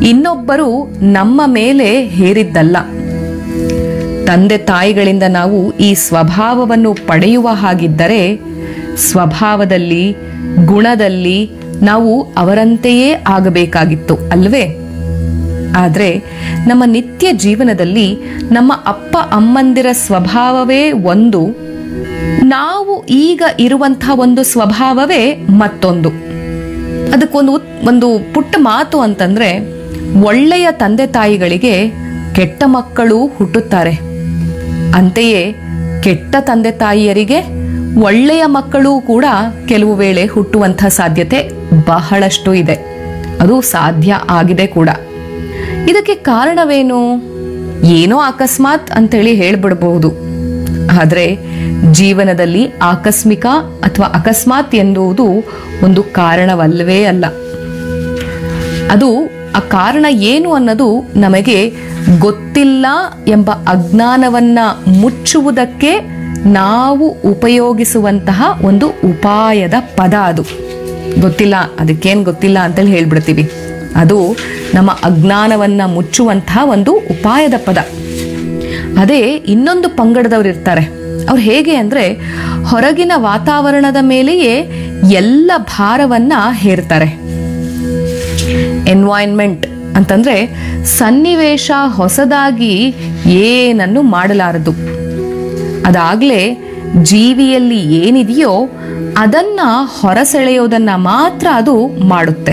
ಇನ್ನೊಬ್ಬರು ನಮ್ಮ ಮೇಲೆ ಹೇರಿದ್ದಲ್ಲ ತಂದೆ ತಾಯಿಗಳಿಂದ ನಾವು ಈ ಸ್ವಭಾವವನ್ನು ಪಡೆಯುವ ಹಾಗಿದ್ದರೆ ಸ್ವಭಾವದಲ್ಲಿ ಗುಣದಲ್ಲಿ ನಾವು ಅವರಂತೆಯೇ ಆಗಬೇಕಾಗಿತ್ತು ಅಲ್ವೇ ಆದರೆ ನಮ್ಮ ನಿತ್ಯ ಜೀವನದಲ್ಲಿ ನಮ್ಮ ಅಪ್ಪ ಅಮ್ಮಂದಿರ ಸ್ವಭಾವವೇ ಒಂದು ನಾವು ಈಗ ಇರುವಂತಹ ಒಂದು ಸ್ವಭಾವವೇ ಮತ್ತೊಂದು ಅದಕ್ಕೊಂದು ಉತ್- ಒಂದು ಪುಟ್ಟ ಮಾತು ಅಂತಂದ್ರೆ ಒಳ್ಳೆಯ ತಂದೆ ತಾಯಿಗಳಿಗೆ ಕೆಟ್ಟ ಮಕ್ಕಳು ಹುಟ್ಟುತ್ತಾರೆ ಅಂತೆಯೇ ಕೆಟ್ಟ ತಂದೆ ತಾಯಿಯರಿಗೆ ಒಳ್ಳೆಯ ಮಕ್ಕಳು ಕೂಡ ಕೆಲವು ವೇಳೆ ಹುಟ್ಟುವಂಥ ಸಾಧ್ಯತೆ ಬಹಳಷ್ಟು ಇದೆ ಅದು ಸಾಧ್ಯ ಆಗಿದೆ ಕೂಡ ಇದಕ್ಕೆ ಕಾರಣವೇನು ಏನೋ ಅಕಸ್ಮಾತ್ ಅಂತೇಳಿ ಹೇಳ್ಬಿಡಬಹುದು ಆದರೆ ಜೀವನದಲ್ಲಿ ಆಕಸ್ಮಿಕ ಅಥವಾ ಅಕಸ್ಮಾತ್ ಎನ್ನುವುದು ಒಂದು ಕಾರಣವಲ್ಲವೇ ಅಲ್ಲ ಅದು ಆ ಕಾರಣ ಏನು ಅನ್ನೋದು ನಮಗೆ ಗೊತ್ತಿಲ್ಲ ಎಂಬ ಅಜ್ಞಾನವನ್ನ ಮುಚ್ಚುವುದಕ್ಕೆ ನಾವು ಉಪಯೋಗಿಸುವಂತಹ ಒಂದು ಉಪಾಯದ ಪದ ಅದು ಗೊತ್ತಿಲ್ಲ ಅದಕ್ಕೇನು ಗೊತ್ತಿಲ್ಲ ಅಂತೇಳಿ ಹೇಳ್ಬಿಡ್ತೀವಿ ಅದು ನಮ್ಮ ಅಜ್ಞಾನವನ್ನ ಮುಚ್ಚುವಂತಹ ಒಂದು ಉಪಾಯದ ಪದ ಅದೇ ಇನ್ನೊಂದು ಪಂಗಡದವ್ರು ಇರ್ತಾರೆ ಅವ್ರು ಹೇಗೆ ಅಂದ್ರೆ ಹೊರಗಿನ ವಾತಾವರಣದ ಮೇಲೆಯೇ ಎಲ್ಲ ಭಾರವನ್ನ ಹೇರ್ತಾರೆ ಎನ್ವಾಯ್ನ್ಮೆಂಟ್ ಅಂತಂದ್ರೆ ಸನ್ನಿವೇಶ ಹೊಸದಾಗಿ ಏನನ್ನು ಮಾಡಲಾರದು ಅದಾಗ್ಲೇ ಜೀವಿಯಲ್ಲಿ ಏನಿದೆಯೋ ಅದನ್ನ ಹೊರಸೆಳೆಯೋದನ್ನ ಮಾತ್ರ ಅದು ಮಾಡುತ್ತೆ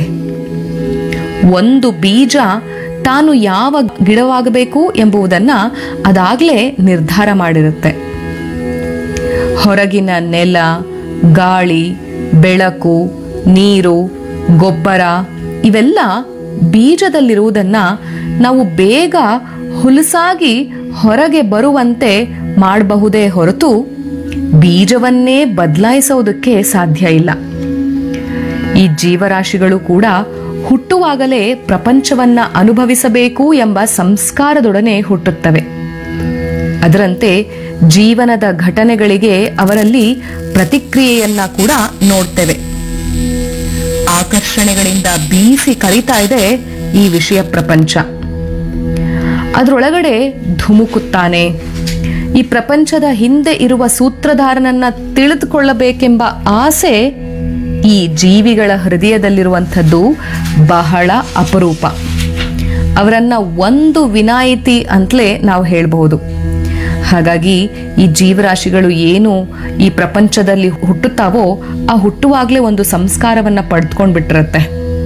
ಒಂದು ಬೀಜ ತಾನು ಯಾವ ಗಿಡವಾಗಬೇಕು ಎಂಬುದನ್ನ ಅದಾಗ್ಲೇ ನಿರ್ಧಾರ ಮಾಡಿರುತ್ತೆ ಹೊರಗಿನ ನೆಲ ಗಾಳಿ ಬೆಳಕು ನೀರು ಗೊಬ್ಬರ ಇವೆಲ್ಲ ಬೀಜದಲ್ಲಿರುವುದನ್ನ ನಾವು ಬೇಗ ಹುಲಸಾಗಿ ಹೊರಗೆ ಬರುವಂತೆ ಮಾಡಬಹುದೇ ಹೊರತು ಬೀಜವನ್ನೇ ಬದಲಾಯಿಸೋದಕ್ಕೆ ಸಾಧ್ಯ ಇಲ್ಲ ಈ ಜೀವರಾಶಿಗಳು ಕೂಡ ಹುಟ್ಟುವಾಗಲೇ ಪ್ರಪಂಚವನ್ನ ಅನುಭವಿಸಬೇಕು ಎಂಬ ಸಂಸ್ಕಾರದೊಡನೆ ಹುಟ್ಟುತ್ತವೆ ಅದರಂತೆ ಜೀವನದ ಘಟನೆಗಳಿಗೆ ಅವರಲ್ಲಿ ಪ್ರತಿಕ್ರಿಯೆಯನ್ನ ಕೂಡ ನೋಡ್ತೇವೆ ಆಕರ್ಷಣೆಗಳಿಂದ ಬೀಸಿ ಕಳೀತಾ ಇದೆ ಈ ವಿಷಯ ಪ್ರಪಂಚ ಅದರೊಳಗಡೆ ಧುಮುಕುತ್ತಾನೆ ಈ ಪ್ರಪಂಚದ ಹಿಂದೆ ಇರುವ ಸೂತ್ರಧಾರನನ್ನ ತಿಳಿದುಕೊಳ್ಳಬೇಕೆಂಬ ಆಸೆ ಈ ಜೀವಿಗಳ ಹೃದಯದಲ್ಲಿರುವಂಥದ್ದು ಬಹಳ ಅಪರೂಪ ಅವರನ್ನ ಒಂದು ವಿನಾಯಿತಿ ಅಂತಲೇ ನಾವು ಹೇಳಬಹುದು ಹಾಗಾಗಿ ಈ ಜೀವರಾಶಿಗಳು ಏನು ಈ ಪ್ರಪಂಚದಲ್ಲಿ ಹುಟ್ಟುತ್ತಾವೋ ಆ ಹುಟ್ಟುವಾಗಲೇ ಒಂದು ಸಂಸ್ಕಾರವನ್ನ ಪಡೆದುಕೊಂಡ್ಬಿಟ್ಟಿರತ್ತೆ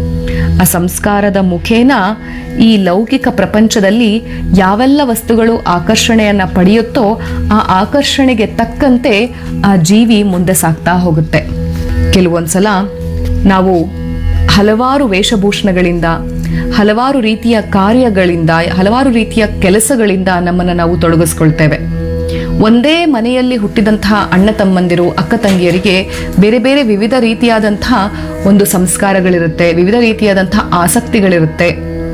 ಆ ಸಂಸ್ಕಾರದ ಮುಖೇನ ಈ ಲೌಕಿಕ ಪ್ರಪಂಚದಲ್ಲಿ ಯಾವೆಲ್ಲ ವಸ್ತುಗಳು ಆಕರ್ಷಣೆಯನ್ನ ಪಡೆಯುತ್ತೋ ಆ ಆಕರ್ಷಣೆಗೆ ತಕ್ಕಂತೆ ಆ ಜೀವಿ ಮುಂದೆ ಸಾಗ್ತಾ ಹೋಗುತ್ತೆ ಕೆಲವೊಂದ್ಸಲ ನಾವು ಹಲವಾರು ವೇಷಭೂಷಣಗಳಿಂದ ಹಲವಾರು ರೀತಿಯ ಕಾರ್ಯಗಳಿಂದ ಹಲವಾರು ರೀತಿಯ ಕೆಲಸಗಳಿಂದ ನಮ್ಮನ್ನು ನಾವು ತೊಡಗಿಸ್ಕೊಳ್ತೇವೆ ಒಂದೇ ಮನೆಯಲ್ಲಿ ಹುಟ್ಟಿದಂತಹ ಅಣ್ಣ ತಮ್ಮಂದಿರು ಅಕ್ಕ ತಂಗಿಯರಿಗೆ ಬೇರೆ ಬೇರೆ ವಿವಿಧ ರೀತಿಯಾದಂತಹ ಒಂದು ಸಂಸ್ಕಾರಗಳಿರುತ್ತೆ ವಿವಿಧ ರೀತಿಯಾದಂತಹ ಆಸಕ್ತಿಗಳಿರುತ್ತೆ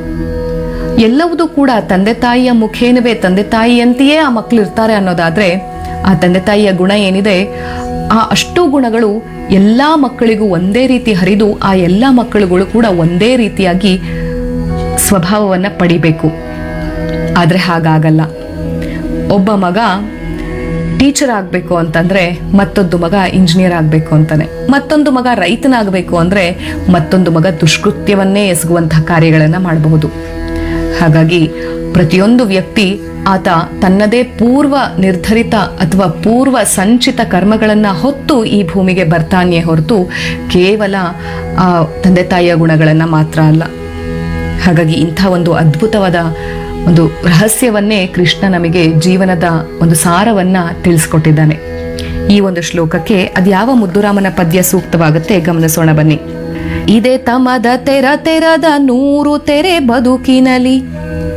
ಎಲ್ಲವುದೂ ಕೂಡ ತಂದೆ ತಾಯಿಯ ಮುಖೇನವೇ ತಂದೆ ತಾಯಿಯಂತೆಯೇ ಆ ಮಕ್ಕಳು ಇರ್ತಾರೆ ಅನ್ನೋದಾದ್ರೆ ಆ ತಂದೆ ತಾಯಿಯ ಗುಣ ಏನಿದೆ ಆ ಅಷ್ಟು ಗುಣಗಳು ಎಲ್ಲಾ ಮಕ್ಕಳಿಗೂ ಒಂದೇ ರೀತಿ ಹರಿದು ಆ ಎಲ್ಲಾ ಮಕ್ಕಳುಗಳು ಕೂಡ ಒಂದೇ ರೀತಿಯಾಗಿ ಸ್ವಭಾವವನ್ನ ಪಡಿಬೇಕು ಆದ್ರೆ ಹಾಗಾಗಲ್ಲ ಒಬ್ಬ ಮಗ ಟೀಚರ್ ಆಗಬೇಕು ಅಂತಂದ್ರೆ ಮತ್ತೊಂದು ಮಗ ಇಂಜಿನಿಯರ್ ಆಗಬೇಕು ಅಂತಾನೆ ಮತ್ತೊಂದು ಮಗ ರೈತನಾಗಬೇಕು ಅಂದ್ರೆ ಮತ್ತೊಂದು ಮಗ ದುಷ್ಕೃತ್ಯವನ್ನೇ ಎಸಗುವಂತಹ ಕಾರ್ಯಗಳನ್ನ ಮಾಡಬಹುದು ಹಾಗಾಗಿ ಪ್ರತಿಯೊಂದು ವ್ಯಕ್ತಿ ಆತ ತನ್ನದೇ ಪೂರ್ವ ನಿರ್ಧರಿತ ಅಥವಾ ಪೂರ್ವ ಸಂಚಿತ ಕರ್ಮಗಳನ್ನ ಹೊತ್ತು ಈ ಭೂಮಿಗೆ ಬರ್ತಾನೆಯೇ ಹೊರತು ಕೇವಲ ಆ ತಂದೆ ತಾಯಿಯ ಗುಣಗಳನ್ನ ಮಾತ್ರ ಅಲ್ಲ ಹಾಗಾಗಿ ಇಂಥ ಒಂದು ಅದ್ಭುತವಾದ ಒಂದು ರಹಸ್ಯವನ್ನೇ ಕೃಷ್ಣ ನಮಗೆ ಜೀವನದ ಒಂದು ಸಾರವನ್ನ ತಿಳಿಸ್ಕೊಟ್ಟಿದ್ದಾನೆ ಈ ಒಂದು ಶ್ಲೋಕಕ್ಕೆ ಅದ್ಯಾವ ಮುದ್ದುರಾಮನ ಪದ್ಯ ಸೂಕ್ತವಾಗುತ್ತೆ ಗಮನಿಸೋಣ ಬನ್ನಿ ಇದೇ ತಮದ ತೆರ ತೆರದ ನೂರು ತೆರೆ ಬದುಕಿನಲಿ